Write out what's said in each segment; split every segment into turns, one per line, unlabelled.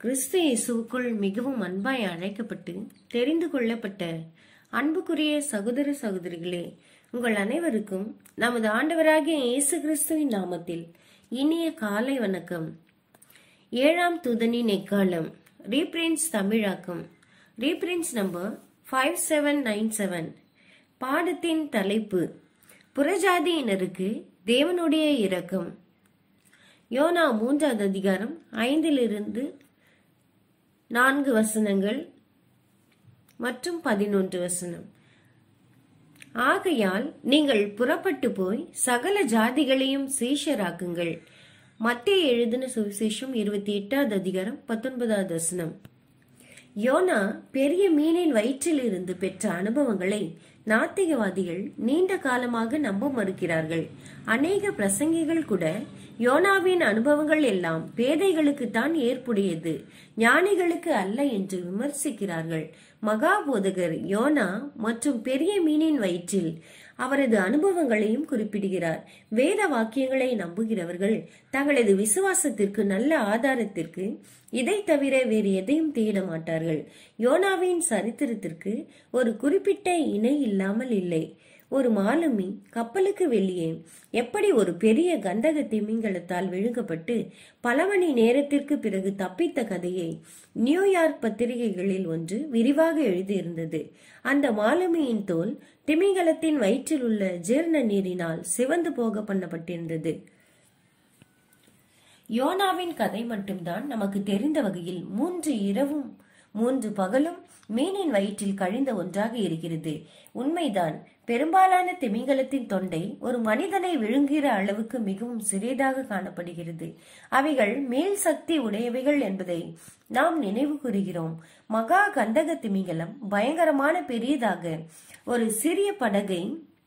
கிறிஸ்து இயேசுவுக்குள் மிகவும் அன்பாய் அழைக்கப்பட்டு தெரிந்து கொள்ளப்பட்ட அன்புக்குரிய சகோதர சகோதரிகளே உங்கள் அனைவருக்கும் நமது ஆண்டவராகிய இயேசு கிறிஸ்துவின் நாமத்தில் இனிய காலை வணக்கம் ஏழாம் தூதனின் எக்காலம் ரீப்ரின்ஸ் தமிழாக்கம் reprints number five seven nine seven பாடத்தின் தலைப்பு புறஜாதியினருக்கு தேவனுடைய இரக்கம் யோனா மூன்றாவது அதிகாரம் ஐந்திலிருந்து நான்கு வசனங்கள் மற்றும் பதினொன்று வசனம் ஆகையால் நீங்கள் புறப்பட்டு போய் சகல ஜாதிகளையும் சீஷராக்குங்கள் மத்திய எழுதின சுவிசேஷம் இருபத்தி எட்டாவது அதிகாரம் பத்தொன்பதாவது வசனம் யோனா பெரிய மீனின் வயிற்றில் இருந்து பெற்ற அனுபவங்களை நாத்திகவாதிகள் நீண்ட காலமாக நம்ப மறுக்கிறார்கள் அநேக பிரசங்கிகள் கூட யோனாவின் அனுபவங்கள் எல்லாம் பேதைகளுக்கு தான் ஏற்புடையது ஞானிகளுக்கு அல்ல என்று விமர்சிக்கிறார்கள் மகாபோதகர் யோனா மற்றும் பெரிய மீனின் வயிற்றில் அவரது அனுபவங்களையும் குறிப்பிடுகிறார் வேத வாக்கியங்களை நம்புகிறவர்கள் தங்களது விசுவாசத்திற்கு நல்ல ஆதாரத்திற்கு இதை தவிர வேறு எதையும் தேட மாட்டார்கள் யோனாவின் சரித்திரத்திற்கு ஒரு குறிப்பிட்ட இணை இல்லாமல் இல்லை ஒரு மாலுமி கப்பலுக்கு வெளியே எப்படி ஒரு பெரிய கந்தக திமிங்கலத்தால் விழுங்கப்பட்டு பல மணி நேரத்திற்கு பிறகு தப்பித்த கதையை நியூயார்க் பத்திரிகைகளில் ஒன்று விரிவாக எழுதியிருந்தது அந்த மாலுமியின் தோல் திமிங்கலத்தின் வயிற்றில் உள்ள ஜீர்ண நீரினால் சிவந்து போக பண்ணப்பட்டிருந்தது யோனாவின் கதை மட்டும்தான் நமக்கு தெரிந்த வகையில் மூன்று இரவும் மூன்று பகலும் மீனின் வயிற்றில் கழிந்த ஒன்றாக இருக்கிறது உண்மைதான் பெரும்பாலான திமிங்கலத்தின் தொண்டை ஒரு மனிதனை விழுங்குகிற அளவுக்கு மிகவும் சிறியதாக காணப்படுகிறது அவைகள் மேல் சக்தி உடையவைகள் என்பதை நாம் நினைவு கூறுகிறோம் மகா கந்தக திமிங்கலம் பயங்கரமான பெரியதாக ஒரு சிறிய படகை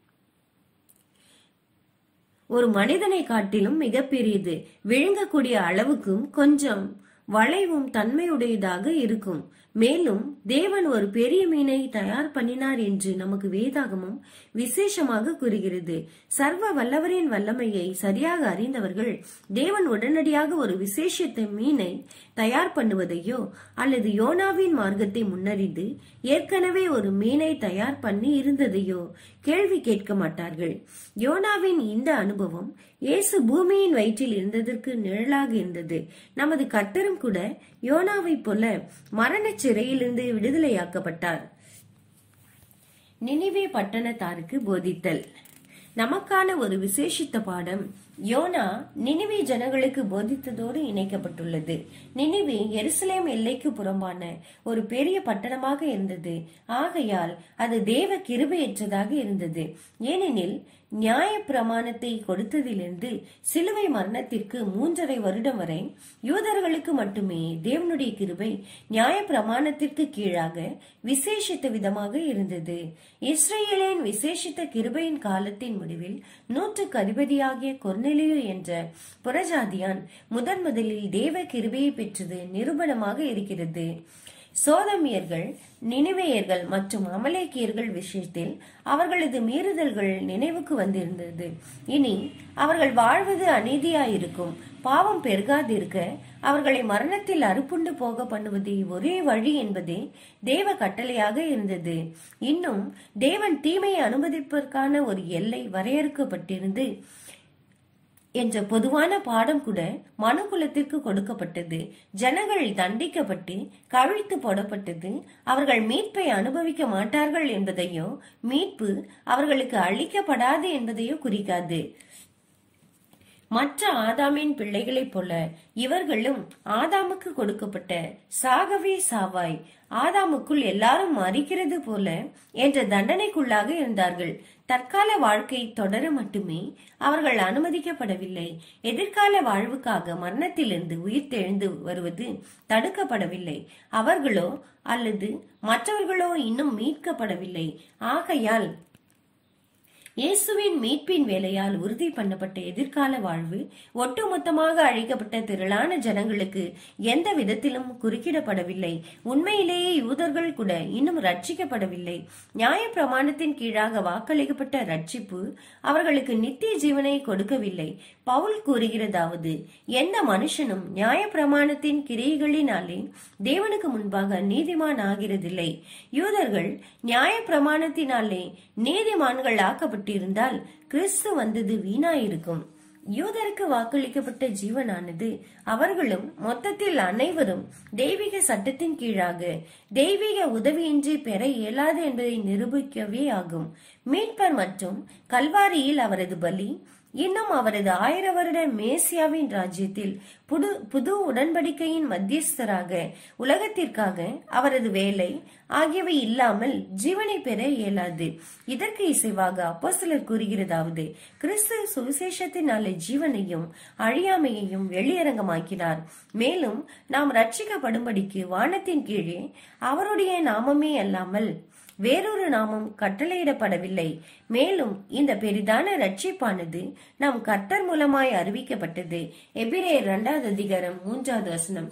ஒரு மனிதனை காட்டிலும் மிகப்பெரியது விழுங்கக்கூடிய அளவுக்கும் கொஞ்சம் வளைவும் தன்மையுடையதாக இருக்கும் மேலும் தேவன் ஒரு பெரிய மீனை தயார் பண்ணினார் என்று நமக்கு வேதாகமும் விசேஷமாக கூறுகிறது சர்வ வல்லவரின் வல்லமையை சரியாக அறிந்தவர்கள் தேவன் உடனடியாக ஒரு விசேஷத்த மீனை தயார் பண்ணுவதையோ அல்லது யோனாவின் மார்க்கத்தை முன்னறிந்து ஏற்கனவே ஒரு மீனை தயார் பண்ணி இருந்ததையோ கேள்வி கேட்க மாட்டார்கள் யோனாவின் இந்த அனுபவம் இயேசு பூமியின் வயிற்றில் இருந்ததற்கு நிழலாக இருந்தது நமது கர்த்தரும் கூட யோனாவைப் போல மரண சிறையிலிருந்து விடுதலையாக்கப்பட்டார் நினிவே பட்டணத்தாருக்கு போதித்தல் நமக்கான ஒரு விசேஷித்த பாடம் யோனா நினிவே ஜனங்களுக்கு போதித்ததோடு இணைக்கப்பட்டுள்ளது நினிவே எருசலேம் எல்லைக்கு புறம்பான ஒரு பெரிய பட்டணமாக இருந்தது ஆகையால் அது தேவ கிருபையற்றதாக இருந்தது ஏனெனில் நியாய பிரமாணத்தை கொடுத்ததிலிருந்து சிலுவை மரணத்திற்கு மூன்றரை வருடம் வரை யூதர்களுக்கு மட்டுமே தேவனுடைய கிருபை நியாய பிரமாணத்திற்கு கீழாக விசேஷித்த விதமாக இருந்தது இஸ்ரேலின் விசேஷித்த கிருபையின் காலத்தின் முடிவில் நூற்றுக்கு அதிபதியாகிய கொர்நெலியு என்ற புறஜாதியான் முதன் முதலில் தேவ கிருபையை பெற்றது நிரூபணமாக இருக்கிறது சோதமியர்கள் நினைவேயர்கள் மற்றும் அமலேக்கியர்கள் விஷயத்தில் அவர்களது மீறுதல்கள் நினைவுக்கு வந்திருந்தது இனி அவர்கள் வாழ்வது அநீதியாயிருக்கும் பாவம் பெருகாதிருக்க அவர்களை மரணத்தில் அறுப்புண்டு போக பண்ணுவதே ஒரே வழி என்பதே தேவ கட்டளையாக இருந்தது இன்னும் தேவன் தீமையை அனுமதிப்பதற்கான ஒரு எல்லை வரையறுக்கப்பட்டிருந்து என்ற பொதுவான பாடம் கூட மனுகுலத்திற்கு கொடுக்கப்பட்டது ஜனங்கள் தண்டிக்கப்பட்டு கவிழ்த்து போடப்பட்டது அவர்கள் மீட்பை அனுபவிக்க மாட்டார்கள் என்பதையோ மீட்பு அவர்களுக்கு அளிக்கப்படாது என்பதையோ குறிக்காது மற்ற ஆதாமின் பிள்ளைகளைப் போல இவர்களும் ஆதாமுக்கு கொடுக்கப்பட்ட சாகவே சாவாய் ஆதாமுக்குள் எல்லாரும் மறிக்கிறது போல என்ற தண்டனைக்குள்ளாக இருந்தார்கள் தற்கால வாழ்க்கை தொடர மட்டுமே அவர்கள் அனுமதிக்கப்படவில்லை எதிர்கால வாழ்வுக்காக மரணத்திலிருந்து உயிர் தெழுந்து வருவது தடுக்கப்படவில்லை அவர்களோ அல்லது மற்றவர்களோ இன்னும் மீட்கப்படவில்லை ஆகையால் இயேசுவின் மீட்பின் வேலையால் உறுதி பண்ணப்பட்ட எதிர்கால வாழ்வு ஒட்டுமொத்தமாக அழிக்கப்பட்ட திரளான ஜனங்களுக்கு எந்த விதத்திலும் குறுக்கிடப்படவில்லை உண்மையிலேயே யூதர்கள் கூட இன்னும் ரட்சிக்கப்படவில்லை நியாய பிரமாணத்தின் கீழாக வாக்களிக்கப்பட்ட ரட்சிப்பு அவர்களுக்கு நித்திய ஜீவனை கொடுக்கவில்லை பவுல் கூறுகிறதாவது எந்த மனுஷனும் நியாய பிரமாணத்தின் கிரியைகளினாலே தேவனுக்கு முன்பாக நீதிமான் ஆகிறதில்லை யூதர்கள் நியாய பிரமாணத்தினாலே நீதிமான்கள் ஆக்கப்பட்டிருந்தால் கிறிஸ்து வந்தது வீணாயிருக்கும் யூதருக்கு வாக்களிக்கப்பட்ட ஜீவனானது அவர்களும் மொத்தத்தில் அனைவரும் தெய்வீக சட்டத்தின் கீழாக தெய்வீக உதவியின்றி பெற இயலாது என்பதை நிரூபிக்கவே ஆகும் மீட்பர் மற்றும் கல்வாரியில் அவரது பலி இன்னும் அவரது ஆயிர வருட மேசியாவின் ராஜ்யத்தில் புது புது உடன்படிக்கையின் மத்தியஸ்தராக உலகத்திற்காக அவரது வேலை ஆகியவை இல்லாமல் ஜீவனை பெற இயலாது இதற்கு இசைவாக அப்போஸ்தலர் கூறுகிறதாவது கிறிஸ்து சுவிசேஷத்தினாலே ஜீவனையும் அழியாமையையும் வெளியரங்கமாக்கினார் மேலும் நாம் ரட்சிக்கப்படும்படிக்கு வானத்தின் கீழே அவருடைய நாமமே அல்லாமல் வேறொரு நாமம் கட்டளையிடப்படவில்லை மேலும் இந்த பெரிதான ரட்சிப்பானது நம் கர்த்தர் மூலமாய் அறிவிக்கப்பட்டது எபிரே இரண்டாவது அதிகாரம் மூன்றாவது வசனம்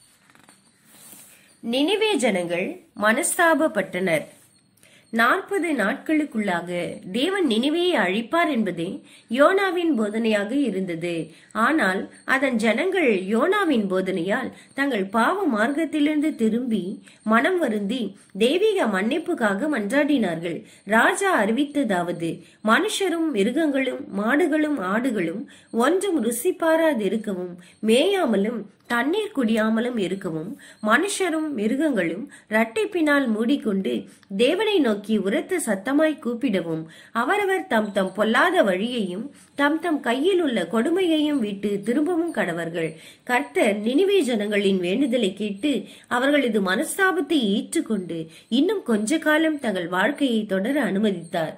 நினைவே ஜனங்கள் மனஸ்தாபப்பட்டனர் நாற்பது நாட்களுக்குள்ளாக தேவன் நினைவையை அழிப்பார் என்பதே யோனாவின் போதனையாக இருந்தது ஆனால் அதன் ஜனங்கள் யோனாவின் போதனையால் தங்கள் பாவ மார்க்கத்திலிருந்து திரும்பி மனம் வருந்தி தெய்வீக மன்னிப்புக்காக மன்றாடினார்கள் ராஜா அறிவித்ததாவது மனுஷரும் மிருகங்களும் மாடுகளும் ஆடுகளும் ஒன்றும் ருசி பாராதிருக்கவும் மேயாமலும் தண்ணீர் குடியாமலும் இருக்கவும் மனுஷரும் மிருகங்களும் இரட்டைப்பினால் மூடிக்கொண்டு தேவனை நோக்கி உரத்த சத்தமாய் கூப்பிடவும் அவரவர் தம் தம் பொல்லாத வழியையும் தம் தம் கையில் உள்ள கொடுமையையும் விட்டு திரும்பவும் கடவர்கள் கர்த்தர் நினிவே ஜனங்களின் வேண்டுதலை கேட்டு அவர்களது மனஸ்தாபத்தை ஏற்றுக்கொண்டு இன்னும் கொஞ்ச காலம் தங்கள் வாழ்க்கையை தொடர அனுமதித்தார்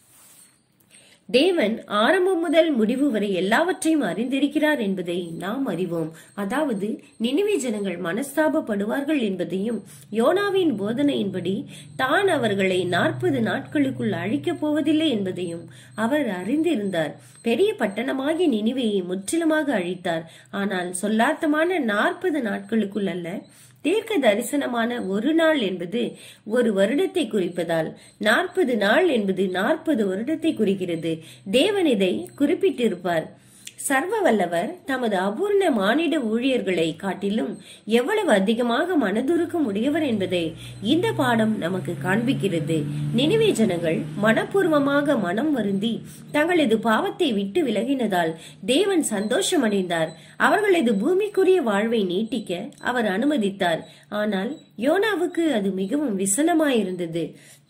தேவன் ஆரம்பம் முதல் முடிவு வரை எல்லாவற்றையும் அறிந்திருக்கிறார் என்பதை நாம் அறிவோம் அதாவது நினைவே ஜனங்கள் மனஸ்தாபப்படுவார்கள் என்பதையும் யோனாவின் போதனையின்படி தான் அவர்களை நாற்பது நாட்களுக்குள் அழிக்கப் போவதில்லை என்பதையும் அவர் அறிந்திருந்தார் பெரிய பட்டணமாகிய நினைவையை முற்றிலுமாக அழித்தார் ஆனால் சொல்லாத்தமான நாற்பது நாட்களுக்குள் அல்ல தீர்க்க தரிசனமான ஒரு நாள் என்பது ஒரு வருடத்தை குறிப்பதால் நாற்பது நாள் என்பது நாற்பது வருடத்தை குறிக்கிறது தேவன் இதை குறிப்பிட்டிருப்பார் சர்வ வல்லவர் தமது அபூர்ண மானிட ஊழியர்களை காட்டிலும் எவ்வளவு அதிகமாக மனதுருக்கம் உடையவர் என்பதை இந்த பாடம் நமக்கு காண்பிக்கிறது நினைவே ஜனங்கள் மனப்பூர்வமாக மனம் வருந்தி தங்களது பாவத்தை விட்டு விலகினதால் தேவன் சந்தோஷமடைந்தார் அவர்களது பூமிக்குரிய வாழ்வை நீட்டிக்க அவர் அனுமதித்தார் ஆனால் யோனாவுக்கு அது மிகவும் விசனமாயிருந்தது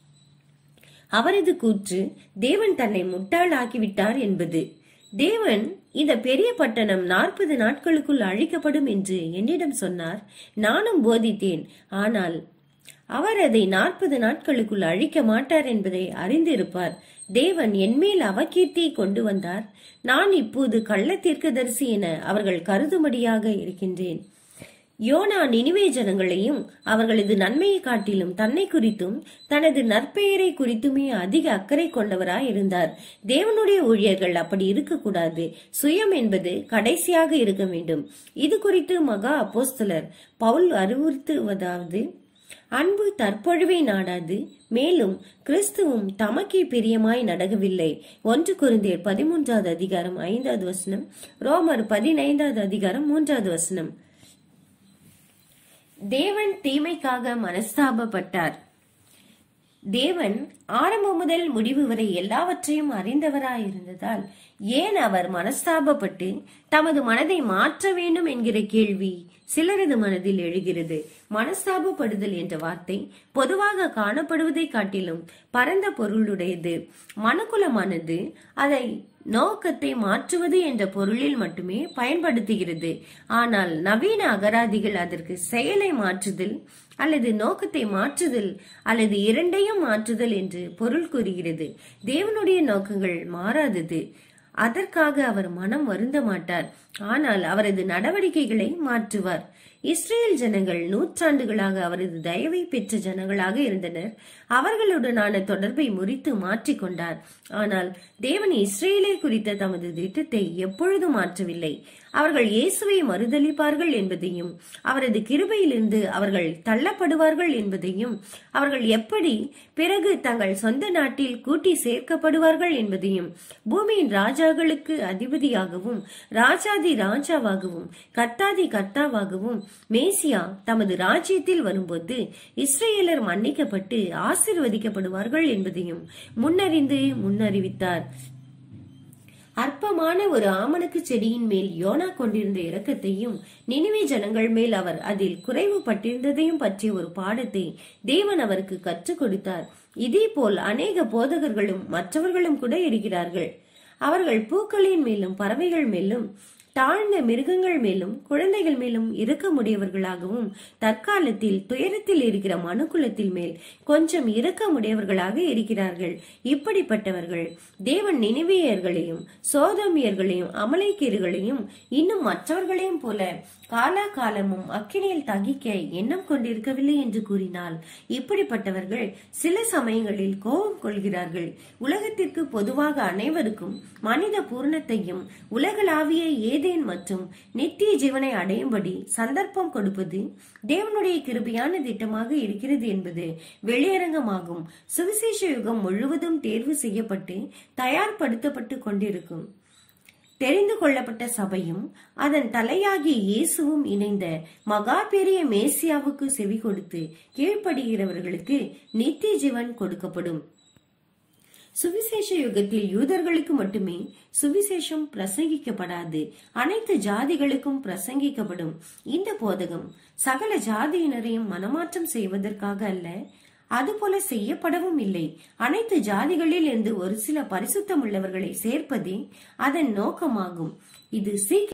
அவரது கூற்று தேவன் தன்னை முட்டாளாக்கிவிட்டார் என்பது தேவன் இந்த பெரிய பட்டணம் நாற்பது நாட்களுக்குள் அழிக்கப்படும் என்று என்னிடம் சொன்னார் நானும் போதித்தேன் ஆனால் அவர் அதை நாற்பது நாட்களுக்குள் அழிக்க மாட்டார் என்பதை அறிந்திருப்பார் தேவன் என்மேல் அவகீர்த்தியை கொண்டு வந்தார் நான் இப்போது கள்ள தீர்க்கதரிசி என அவர்கள் கருதும்படியாக இருக்கின்றேன் யோனா நினிவே ஜனங்களையும் அவர்களது நன்மையை காட்டிலும் தன்னை குறித்தும் தனது நற்பெயரை குறித்துமே அதிக அக்கறை கொண்டவராய் இருந்தார் தேவனுடைய ஊழியர்கள் அப்படி இருக்கக்கூடாது சுயம் என்பது கடைசியாக இருக்க வேண்டும் இது குறித்து மகா அப்போஸ்தலர் பவுல் அறிவுறுத்துவதாவது அன்பு தற்பொழுவை நாடாது மேலும் கிறிஸ்துவும் தமக்கே பிரியமாய் நடகவில்லை ஒன்று குருந்தியர் பதிமூன்றாவது அதிகாரம் ஐந்தாவது வசனம் ரோமர் பதினைந்தாவது அதிகாரம் மூன்றாவது வசனம் தேவன் தீமைக்காக மனஸ்தாபப்பட்டார் தேவன் ஆரம்பம் முதல் முடிவு வரை எல்லாவற்றையும் அறிந்தவராயிருந்ததால் ஏன் அவர் மனஸ்தாபப்பட்டு தமது மனதை மாற்ற வேண்டும் என்கிற கேள்வி சிலரது மனதில் எழுகிறது மனஸ்தாபப்படுதல் என்ற வார்த்தை பொதுவாக காணப்படுவதை காட்டிலும் பரந்த பொருளுடையது மனக்குலமானது அதை நோக்கத்தை மாற்றுவது என்ற பொருளில் மட்டுமே பயன்படுத்துகிறது ஆனால் நவீன அகராதிகள் அதற்கு செயலை மாற்றுதல் அல்லது நோக்கத்தை மாற்றுதல் அல்லது இரண்டையும் மாற்றுதல் என்று பொருள் கூறுகிறது தேவனுடைய நோக்கங்கள் மாறாதது அதற்காக அவர் மனம் வருந்த மாட்டார் ஆனால் அவரது நடவடிக்கைகளை மாற்றுவார் இஸ்ரேல் ஜனங்கள் நூற்றாண்டுகளாக அவரது தயவை பெற்ற ஜனங்களாக இருந்தனர் அவர்களுடனான தொடர்பை முறித்து மாற்றிக்கொண்டார் ஆனால் தேவன் இஸ்ரேலை குறித்த தமது திட்டத்தை எப்பொழுதும் மாற்றவில்லை அவர்கள் இயேசுவை மறுதளிப்பார்கள் என்பதையும் அவரது கிருபையிலிருந்து அவர்கள் தள்ளப்படுவார்கள் என்பதையும் அவர்கள் எப்படி பிறகு தங்கள் சொந்த நாட்டில் கூட்டி சேர்க்கப்படுவார்கள் என்பதையும் பூமியின் ராஜாக்களுக்கு அதிபதியாகவும் ராஜாதி ராஜாவாகவும் கர்த்தாதி கர்த்தாவாகவும் மேசியா தமது ராஜ்யத்தில் வரும்போது இஸ்ரேலர் மன்னிக்கப்பட்டு ஆசிர்வதிக்கப்படுவார்கள் என்பதையும் முன்னறிந்து முன்னறிவித்தார் அற்பமான ஒரு ஆமணக்கு செடியின் மேல் யோனா கொண்டிருந்த இரக்கத்தையும் நினைவே ஜனங்கள் மேல் அவர் அதில் குறைவுபட்டிருந்ததையும் பற்றிய ஒரு பாடத்தை தேவன் அவருக்கு கற்றுக் கொடுத்தார் இதே போல் அநேக போதகர்களும் மற்றவர்களும் கூட இருக்கிறார்கள் அவர்கள் பூக்களின் மேலும் பறவைகள் மேலும் தாழ்ந்த மிருகங்கள் மேலும் குழந்தைகள் மேலும் இரக்கமுடையவர்களாகவும் தற்காலத்தில் துயரத்தில் இருக்கிற மனுக்குலத்தில் மேல் கொஞ்சம் இரக்கமுடையவர்களாக இருக்கிறார்கள் இப்படிப்பட்டவர்கள் தேவன் நினைவியர்களையும் சோதமியர்களையும் அமலைக்கீர்களையும் இன்னும் மற்றவர்களையும் போல காலாகாலமும் அக்கினியில் தகிக்க எண்ணம் கொண்டிருக்கவில்லை என்று கூறினால் இப்படிப்பட்டவர்கள் சில சமயங்களில் கோபம் கொள்கிறார்கள் உலகத்திற்கு பொதுவாக அனைவருக்கும் மனித பூர்ணத்தையும் உலகளாவிய ஏதேன் மற்றும் நித்திய ஜீவனை அடையும்படி சந்தர்ப்பம் கொடுப்பது தேவனுடைய கிருபையான திட்டமாக இருக்கிறது என்பது வெளியரங்கமாகும் சுவிசேஷ யுகம் முழுவதும் தேர்வு செய்யப்பட்டு தயார்படுத்தப்பட்டு கொண்டிருக்கும் தெரிந்து கொள்ளப்பட்ட சபையும் அதன் தலையாகிய இயேசுவும் இணைந்த மகா பெரிய மேசியாவுக்கு செவி கொடுத்து கீழ்ப்படுகிறவர்களுக்கு நித்திய ஜீவன் கொடுக்கப்படும் சுவிசேஷ யுகத்தில் யூதர்களுக்கு மட்டுமே சுவிசேஷம் பிரசங்கிக்கப்படாது அனைத்து ஜாதிகளுக்கும் பிரசங்கிக்கப்படும் இந்த போதகம் சகல ஜாதியினரையும் மனமாற்றம் செய்வதற்காக அல்ல அதுபோல செய்யப்படவும் இல்லை அனைத்து ஜாதிகளில் இருந்து ஒரு சில பரிசுத்தம் உள்ளவர்களை சேர்ப்பதே அதன் நோக்கமாகும் இது சீக்கிரம்